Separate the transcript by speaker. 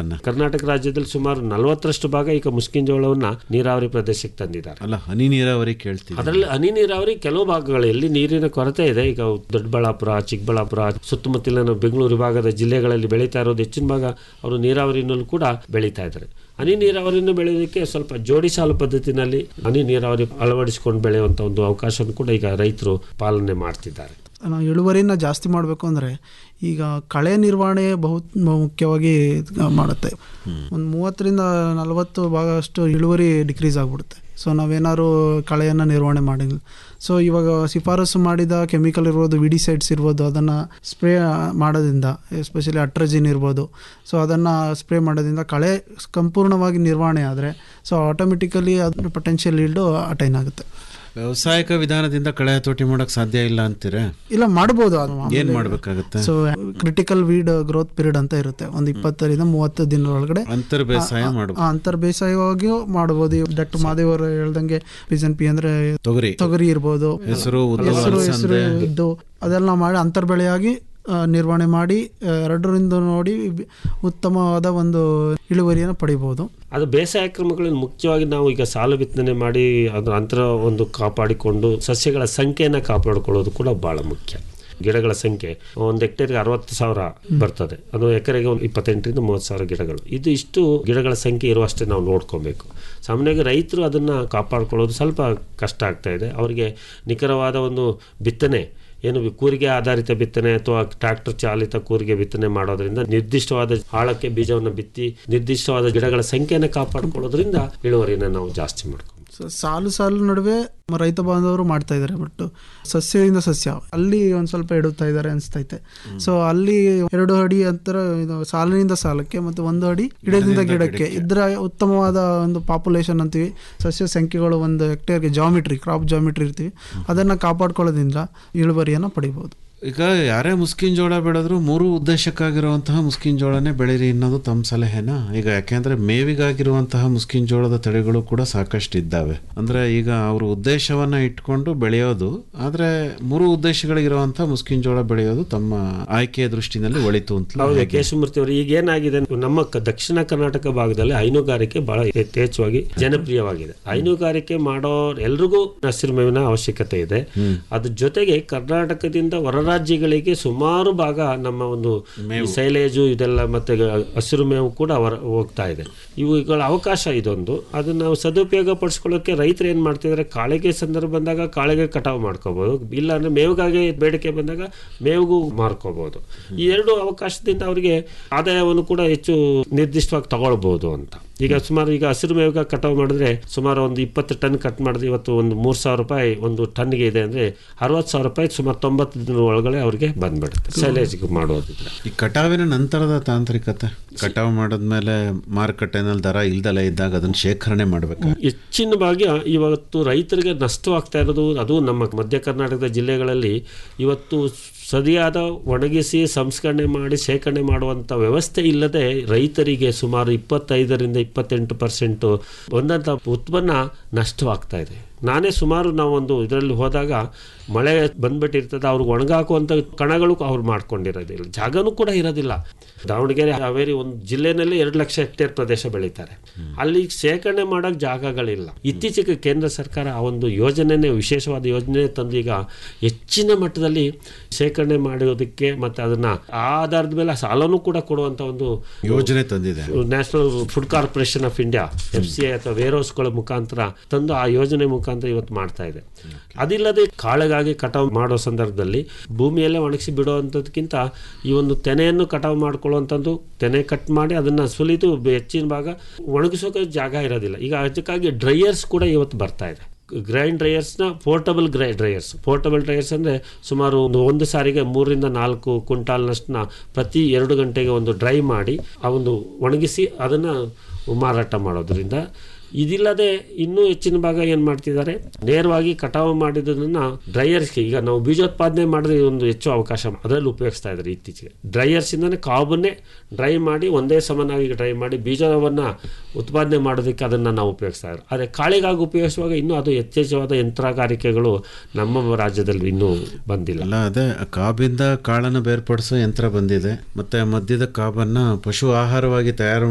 Speaker 1: ಉತ್ಪನ್ನ
Speaker 2: ಕರ್ನಾಟಕ ರಾಜ್ಯದಲ್ಲಿ ಸುಮಾರು ನಲವತ್ತರಷ್ಟು ಭಾಗ ಈಗ ಮುಸ್ಕಿನ್ ಜೋಳವನ್ನ ನೀರಾವರಿ ಪ್ರದೇಶಕ್ಕೆ ತಂದಿದ್ದಾರೆ
Speaker 1: ಅಲ್ಲ ಹನಿ ನೀರಾವರಿ ಕೇಳ್ತೀವಿ
Speaker 2: ಅದರಲ್ಲಿ ಹನಿ ನೀರಾವರಿ ಕೆಲವು ಭಾಗಗಳು ಎಲ್ಲಿ ನೀರಿನ ಕೊರತೆ ಇದೆ ಈಗ ದೊಡ್ಡಬಳ್ಳಾಪುರ ಚಿಕ್ಕಬಳ್ಳಾಪುರ ಸುತ್ತಮುತ್ತಲಿನ ಬೆಂಗಳೂರು ವಿಭಾಗದ ಜಿಲ್ಲೆಗಳಲ್ಲಿ ಬೆಳೀತಾ ಇರೋದು ಹೆಚ್ಚಿನ ಭಾಗ ಅವರು ನೀರಾವರಿನಲ್ಲೂ ಕೂಡ ಬೆಳೀತಾ ಇದ್ದಾರೆ ಹನಿ ನೀರಾವರಿಯನ್ನು ಬೆಳೆಯೋದಕ್ಕೆ ಸ್ವಲ್ಪ ಜೋಡಿ ಸಾಲು ಪದ್ಧತಿನಲ್ಲಿ ಹನಿ ನೀರಾವರಿ ಅಳವಡಿಸಿಕೊಂಡು ಬೆಳೆಯುವಂಥ ಒಂದು ಅವಕಾಶವನ್ನು ಕೂಡ ಈಗ ರೈತರು ಪಾಲನೆ ಮಾಡ್ತಿದ್ದಾರೆ
Speaker 3: ನಾವು ಇಳುವರಿನ ಜಾಸ್ತಿ ಮಾಡಬೇಕು ಅಂದರೆ ಈಗ ಕಳೆ ನಿರ್ವಹಣೆ ಬಹು ಮುಖ್ಯವಾಗಿ ಮಾಡುತ್ತೆ ಒಂದು ಮೂವತ್ತರಿಂದ ನಲವತ್ತು ಭಾಗಷ್ಟು ಇಳುವರಿ ಡಿಕ್ರೀಸ್ ಆಗಿಬಿಡುತ್ತೆ ಸೊ ನಾವೇನಾದ್ರು ಕಳೆಯನ್ನು ನಿರ್ವಹಣೆ ಮಾಡಿಲ್ಲ ಸೊ ಇವಾಗ ಶಿಫಾರಸು ಮಾಡಿದ ಕೆಮಿಕಲ್ ಇರ್ಬೋದು ವಿಡಿಸೈಡ್ಸ್ ಇರ್ಬೋದು ಅದನ್ನು ಸ್ಪ್ರೇ ಮಾಡೋದ್ರಿಂದ ಎಸ್ಪೆಷಲಿ ಅಟ್ರಜಿನ್ ಇರ್ಬೋದು ಸೊ ಅದನ್ನು ಸ್ಪ್ರೇ ಮಾಡೋದ್ರಿಂದ ಕಳೆ ಸಂಪೂರ್ಣವಾಗಿ ನಿರ್ವಹಣೆ ಆದರೆ ಸೊ ಆಟೋಮೆಟಿಕಲಿ ಅದ್ರ ಪೊಟೆನ್ಷಿಯಲ್ ಇಲ್ಡು ಅಟೈನ್ ಆಗುತ್ತೆ
Speaker 1: ವ್ಯವಸಾಯಿಕ ವಿಧಾನದಿಂದ ಕಳೆ ಹತೋಟಿ ಮಾಡಕ್ ಸಾಧ್ಯ ಇಲ್ಲ ಅಂತೀರಾ
Speaker 3: ಇಲ್ಲ ಮಾಡ್ಬೋದು ಅದು
Speaker 1: ಏನ್ ಮಾಡ್ಬೇಕಾಗತ್ತೆ
Speaker 3: so critical weed growth period ಅಂತ ಇರುತ್ತೆ ಒಂದು ಇಪ್ಪತ್ತರಿಂದ ಮೂವತ್ತು ದಿನದೊಳಗಡೆ
Speaker 1: ಅಂತರ್ ಬೇಸಾಯ ಮಾಡ್ಬೋದು.
Speaker 3: ಆ, ಅಂತರ್ ಬೇಸಾಯವಾಗಿಯೂ ಮಾಡ್ಬೋದು ಡಾಕ್ಟರ್ ಮಾದೇವ್ ಅವರು ಹೇಳ್ದಂಗೆ ಪಿಜನ್ ಪಿ ಅಂದ್ರೆ
Speaker 1: ತೊಗರಿ.
Speaker 3: ತೊಗರಿ ಇರ್ಬೋದು
Speaker 1: ಹೆಸರು, ಉದ್ದು,
Speaker 3: ಹೆಸರು ಹೆಸರು
Speaker 1: ಅಲಸಂದೆ.
Speaker 3: ಇದ್ದು ಅದೆಲ್ಲ ಮಾಡಿ ಅಂತರ್ ಬೆಳೆಯಾಗಿ ಆ, ನಿರ್ವಹಣೆ ಮಾಡಿ ಆ, ಎರಡರಿಂದ ನೋಡಿ ಬಿ- ಉತ್ತಮವಾದ ಒಂದು ಇಳುವರಿಯನ್ನು ಪಡಿಬೋದು
Speaker 2: ಅದು ಬೇಸಾಯ ಕ್ರಮಗಳಲ್ಲಿ ಮುಖ್ಯವಾಗಿ ನಾವು ಈಗ ಸಾಲು ಬಿತ್ತನೆ ಮಾಡಿ ಅದರ ಅಂತರ ಒಂದು ಕಾಪಾಡಿಕೊಂಡು ಸಸ್ಯಗಳ ಸಂಖ್ಯೆಯನ್ನು ಕಾಪಾಡಿಕೊಳ್ಳೋದು ಕೂಡ ಬಹಳ ಮುಖ್ಯ ಗಿಡಗಳ ಸಂಖ್ಯೆ ಒಂದು ಹೆಕ್ಟೇರ್ಗೆ ಅರವತ್ತು ಸಾವಿರ ಬರ್ತದೆ ಅದು ಎಕರೆಗೆ ಒಂದು ಇಪ್ಪತ್ತೆಂಟರಿಂದ ಮೂವತ್ತು ಸಾವಿರ ಗಿಡಗಳು ಇದು ಇಷ್ಟು ಗಿಡಗಳ ಸಂಖ್ಯೆ ಇರುವಷ್ಟೇ ನಾವು ನೋಡ್ಕೊಬೇಕು ಸಾಮಾನ್ಯವಾಗಿ ರೈತರು ಅದನ್ನು ಕಾಪಾಡ್ಕೊಳ್ಳೋದು ಸ್ವಲ್ಪ ಕಷ್ಟ ಆಗ್ತಾ ಇದೆ ಅವರಿಗೆ ನಿಖರವಾದ ಒಂದು ಬಿತ್ತನೆ ಏನು ಕೂರಿಗೆ ಆಧಾರಿತ ಬಿತ್ತನೆ ಅಥವಾ ಟ್ರ್ಯಾಕ್ಟರ್ ಚಾಲಿತ ಕೂರಿಗೆ ಬಿತ್ತನೆ ಮಾಡೋದ್ರಿಂದ ನಿರ್ದಿಷ್ಟವಾದ ಆಳಕ್ಕೆ ಬೀಜವನ್ನು ಬಿತ್ತಿ ನಿರ್ದಿಷ್ಟವಾದ ಗಿಡಗಳ ಸಂಖ್ಯೆಯನ್ನು ಕಾಪಾಡಿಕೊಳ್ಳೋದ್ರಿಂದ ಇಳುವರಿನ ನಾವು ಜಾಸ್ತಿ ಮಾಡ್ತೀವಿ
Speaker 3: ಸೊ ಸಾಲು ಸಾಲು ನಡುವೆ ರೈತ ಬಾಂಧವರು ಮಾಡ್ತಾ ಇದ್ದಾರೆ ಬಟ್ ಸಸ್ಯದಿಂದ ಸಸ್ಯ ಅಲ್ಲಿ ಒಂದು ಸ್ವಲ್ಪ ಎಡುತ್ತಾ ಇದ್ದಾರೆ ಅನಿಸ್ತೈತೆ ಸೊ ಅಲ್ಲಿ ಎರಡು ಅಡಿ ಅಂತರ ಇದು ಸಾಲಿನಿಂದ ಸಾಲಕ್ಕೆ ಮತ್ತು ಒಂದು ಅಡಿ ಗಿಡದಿಂದ ಗಿಡಕ್ಕೆ ಇದ್ರ ಉತ್ತಮವಾದ ಒಂದು ಪಾಪ್ಯುಲೇಷನ್ ಅಂತೀವಿ ಸಸ್ಯ ಸಂಖ್ಯೆಗಳು ಒಂದು ಹೆಕ್ಟೇರ್ಗೆ ಜಾಮಿಟ್ರಿ ಕ್ರಾಪ್ ಜಾಮಿಟ್ರಿ ಇರ್ತೀವಿ ಅದನ್ನು ಕಾಪಾಡ್ಕೊಳ್ಳೋದ್ರಿಂದ ಇಳುವರಿಯನ್ನು ಪಡಿಬೋದು
Speaker 1: ಈಗ ಯಾರೇ ಮುಸ್ಕಿನ್ ಜೋಳ ಬೆಳೆದ್ರು ಮೂರು ಉದ್ದೇಶಕ್ಕಾಗಿರುವಂತಹ ಮುಸ್ಕಿನ್ ಜೋಳನೇ ಬೆಳೀರಿ ಅನ್ನೋದು ತಮ್ಮ ಸಲಹೆನಾ ಈಗ ಯಾಕೆಂದ್ರೆ ಮೇವಿಗಾಗಿರುವಂತಹ ಮುಸ್ಕಿನ್ ಜೋಳದ ತಳಿಗಳು ಕೂಡ ಸಾಕಷ್ಟು ಇದ್ದಾವೆ ಅಂದ್ರೆ ಈಗ ಅವ್ರ ಉದ್ದೇಶವನ್ನ ಇಟ್ಕೊಂಡು ಬೆಳೆಯೋದು ಆದ್ರೆ ಮೂರು ಉದ್ದೇಶಗಳಿಗಿರುವಂತಹ ಮುಸ್ಕಿನ್ ಜೋಳ ಬೆಳೆಯೋದು ತಮ್ಮ ಆಯ್ಕೆಯ ದೃಷ್ಟಿನಲ್ಲಿ ಒಳಿತು ಅಂತ
Speaker 2: ಹೌದು ಕೇಶಮೂರ್ತಿ ಅವರು ಈಗ ಏನಾಗಿದೆ ನಮ್ಮ ಕ- ದಕ್ಷಿಣ ಕರ್ನಾಟಕ ಭಾಗದಲ್ಲಿ ಹೈನುಗಾರಿಕೆ ಬಹಳ ಯಥೇಚ್ಛವಾಗಿ ಜನಪ್ರಿಯವಾಗಿದೆ ಹೈನುಗಾರಿಕೆ ಮಾಡೋ ಎಲ್ರಿಗೂ ಹಸಿರು ಮೇವಿನ ಅವಶ್ಯಕತೆ ಇದೆ ಅದ್ರ ಜೊತೆಗೆ ಕರ್ನಾಟಕದಿಂದ ಹೊರ ರಾಜ್ಯಗಳಿಗೆ ಸುಮಾರು ಭಾಗ ನಮ್ಮ ಒಂದು ಈ ಸೈಲೇಜು ಇದೆಲ್ಲ ಮತ್ತೆ ಹಸಿರು ಮೇವು ಕೂಡ ಹೊರ ಹೋಗ್ತಾ ಇದೆ ಇವುಗಳ ಅವಕಾಶ ಇದೊಂದು ಅದನ್ನ ನಾವು ಸದುಪಯೋಗ ಪಡಿಸ್ಕೊಳ್ಳೋಕೆ ರೈತರು ಏನ್ ಮಾಡ್ತಿದ್ದಾರೆ ಕಾಳಿಗೆ ಸಂದರ್ಭ ಬಂದಾಗ ಕಾಳಿಗೆ ಕಟಾವು ಮಾಡ್ಕೋಬಹುದು ಇಲ್ಲ ಅಂದ್ರೆ ಮೇವಿಗಾಗಿ ಬೇಡಿಕೆ ಬಂದಾಗ ಮೇವಿಗೂ ಮಾರ್ಕೋಬಹುದು ಈ ಎರಡು ಅವಕಾಶದಿಂದ ಅವರಿಗೆ ಆದಾಯವನ್ನು ಕೂಡ ಹೆಚ್ಚು ನಿರ್ದಿಷ್ಟವಾಗಿ ತಗೊಳ್ಬಹುದು ಅಂತ ಈಗ ಸುಮಾರು ಈಗ ಹಸಿರು ಮೇವಿಗ ಕಟಾವು ಮಾಡಿದ್ರೆ ಸುಮಾರು ಒಂದು ಇಪ್ಪತ್ತು ಟನ್ ಕಟ್ ಮಾಡಿದ್ರೆ ಇವತ್ತು ಒಂದು ಮೂರು ಸಾವಿರ ರೂಪಾಯಿ ಒಂದು ಟನ್ಗೆ ಇದೆ ಅಂದ್ರೆ ಅರವತ್ತು ಸಾವಿರ ರೂಪಾಯಿ ಸುಮಾರು ತೊಂಬತ್ತು ದಿನ ಒಳಗಡೆ ಅವ್ರಿಗೆ ಬಂದ್ಬಿಡುತ್ತೆ ಸೈಲೇಜ್ಗೆ ಮಾಡೋದಿದ್ರೆ
Speaker 1: ಈ ಕಟಾವಿನ ನಂತರದ ತಾಂತ್ರಿಕತೆ ಕಟಾವು ಮಾಡಿದ್ಮೇಲೆ ಮಾರುಕಟ್ಟೆನಲ್ಲಿ ದರ ಇಲ್ದಲೇ ಇದ್ದಾಗ ಅದನ್ನ ಶೇಖರಣೆ ಮಾಡ್ಬೇಕು
Speaker 2: ಹೆಚ್ಚಿನ ಭಾಗ ಇವತ್ತು ರೈತರಿಗೆ ನಷ್ಟವಾಗ್ತಾ ಇರೋದು ಅದು ನಮ್ಮ ಮಧ್ಯ ಕರ್ನಾಟಕದ ಜಿಲ್ಲೆಗಳಲ್ಲಿ ಇವತ್ತು ಸರಿಯಾದ ಒಣಗಿಸಿ ಸಂಸ್ಕರಣೆ ಮಾಡಿ ಶೇಖರಣೆ ಮಾಡುವಂಥ ವ್ಯವಸ್ಥೆ ಇಲ್ಲದೆ ರೈತರಿಗೆ ಸುಮಾರು ಇಪ್ಪತ್ತೈದರಿಂದ ಇಪ್ಪತ್ತೆಂಟು ಪರ್ಸೆಂಟು ಬಂದಂಥ ಉತ್ಪನ್ನ ನಷ್ಟವಾಗ್ತಾ ಇದೆ ನಾನೇ ಸುಮಾರು ನಾವೊಂದು ಇದರಲ್ಲಿ ಹೋದಾಗ ಮಳೆ ಬಂದ್ಬಿಟ್ಟಿರ್ತದೆ ಅವ್ರಿಗೆ ಒಣಗಾಕುವಂಥ ಕಣಗಳು ಅವ್ರು ಮಾಡ್ಕೊಂಡಿರೋದಿಲ್ಲ ಜಾಗನೂ ಕೂಡ ಇರೋದಿಲ್ಲ ದಾವಣಗೆರೆ ಹಾವೇರಿ ಒಂದು ಜಿಲ್ಲೆನಲ್ಲಿ ಎರಡು ಲಕ್ಷ ಹೆಕ್ಟೇರ್ ಪ್ರದೇಶ ಬೆಳೀತಾರೆ ಅಲ್ಲಿ ಶೇಖರಣೆ ಮಾಡೋಕೆ ಜಾಗಗಳಿಲ್ಲ ಇತ್ತೀಚೆಗೆ ಕೇಂದ್ರ ಸರ್ಕಾರ ಆ ಒಂದು ಯೋಜನೆನೇ ವಿಶೇಷವಾದ ಯೋಜನೆ ತಂದು ಈಗ ಹೆಚ್ಚಿನ ಮಟ್ಟದಲ್ಲಿ ಶೇಖರಣೆ ಮಾಡೋದಕ್ಕೆ ಮತ್ತೆ ಅದನ್ನ ಆ ಆಧಾರದ ಮೇಲೆ ಸಾಲನೂ ಕೂಡ ಕೊಡುವಂತ ಒಂದು
Speaker 1: ಯೋಜನೆ ತಂದಿದೆ
Speaker 2: national food corporation of India F C I ಅಥವಾ ವೇರ್ ಹೌಸ್ಗಳ ಮುಖಾಂತರ ತಂದು ಆ ಯೋಜನೆ ಮುಖಾಂತರ ಇವತ್ತು ಮಾಡ್ತಾ ಇದೆ ಅದಿಲ್ಲದೆ ಕಾಳಿಗಾಗಿ ಕಟಾವು ಮಾಡೋ ಸಂದರ್ಭದಲ್ಲಿ ಭೂಮಿಯಲ್ಲೇ ಒಣಗಿಸಿ ಬಿಡುವಂಥದ್ಕಿಂತ ಈ ಒಂದು ತೆನೆಯನ್ನು ಕಟಾವು ಮಾಡ್ಕೊಳ್ಳುವಂಥದ್ದು ತೆನೆ ಕಟ್ ಮಾಡಿ ಅದನ್ನ ಸುಲಿದು ಹೆಚ್ಚಿನ ಭಾಗ ಒಣಗಿಸೋಕೆ ಜಾಗ ಇರೋದಿಲ್ಲ ಈಗ ಅದಕ್ಕಾಗಿ ಡ್ರೈಯರ್ಸ್ ಕೂಡ ಇವತ್ತು ಬರ್ತಾ ಇದೆ ಗ್ರೈಂಡ್ ಡ್ರೈಯರ್ಸ್ನ ಪೋರ್ಟಬಲ್ ಗ್ರೈ ಡ್ರೈಯರ್ಸ್ ಪೋರ್ಟಬಲ್ ಡ್ರೈಯರ್ಸ್ ಅಂದರೆ ಸುಮಾರು ಒಂದು ಒಂದು ಸಾರಿಗೆ ಮೂರರಿಂದ ನಾಲ್ಕು ಕ್ವಿಂಟಾಲ್ನಷ್ಟನ್ನ ಪ್ರತಿ ಎರಡು ಗಂಟೆಗೆ ಒಂದು ಡ್ರೈ ಮಾಡಿ ಆ ಒಂದು ಒಣಗಿಸಿ ಅದನ್ನು ಮಾರಾಟ ಮಾಡೋದ್ರಿಂದ ಇದಿಲ್ಲದೆ ಇನ್ನೂ ಹೆಚ್ಚಿನ ಭಾಗ ಏನು ಮಾಡ್ತಿದ್ದಾರೆ ನೇರವಾಗಿ ಕಟಾವು ಮಾಡಿದ್ದನ್ನು ಡ್ರೈಯರ್ಸ್ಗೆ ಈಗ ನಾವು ಬೀಜೋತ್ಪಾದನೆ ಮಾಡಿದ್ರೆ ಒಂದು ಹೆಚ್ಚು ಅವಕಾಶ ಅದರಲ್ಲಿ ಉಪಯೋಗಿಸ್ತಾ ಇದ್ದಾರೆ ಇತ್ತೀಚೆಗೆ ಡ್ರೈಯರ್ಸಿಂದನೇ ಕಾಬನ್ನೇ ಡ್ರೈ ಮಾಡಿ ಒಂದೇ ಸಮನಾಗಿ ಡ್ರೈ ಮಾಡಿ ಬೀಜವನ್ನು ಉತ್ಪಾದನೆ ಮಾಡೋದಕ್ಕೆ ಅದನ್ನು ನಾವು ಉಪಯೋಗಿಸ್ತಾ ಇದ್ದಾರೆ ಆದರೆ ಕಾಳಿಗಾಗಿ ಉಪಯೋಗಿಸುವಾಗ ಇನ್ನೂ ಅದು ಯಥೇಚ್ಛವಾದ ಯಂತ್ರಗಾರಿಕೆಗಳು ನಮ್ಮ ರಾಜ್ಯದಲ್ಲಿ ಇನ್ನೂ ಬಂದಿಲ್ಲ
Speaker 1: ಅಲ್ಲ ಅದೇ ಕಾಬಿಂದ ಕಾಳನ್ನು ಬೇರ್ಪಡಿಸೋ ಯಂತ್ರ ಬಂದಿದೆ ಮತ್ತೆ ಮದ್ಯದ ಕಾಬನ್ನ ಪಶು ಆಹಾರವಾಗಿ ತಯಾರು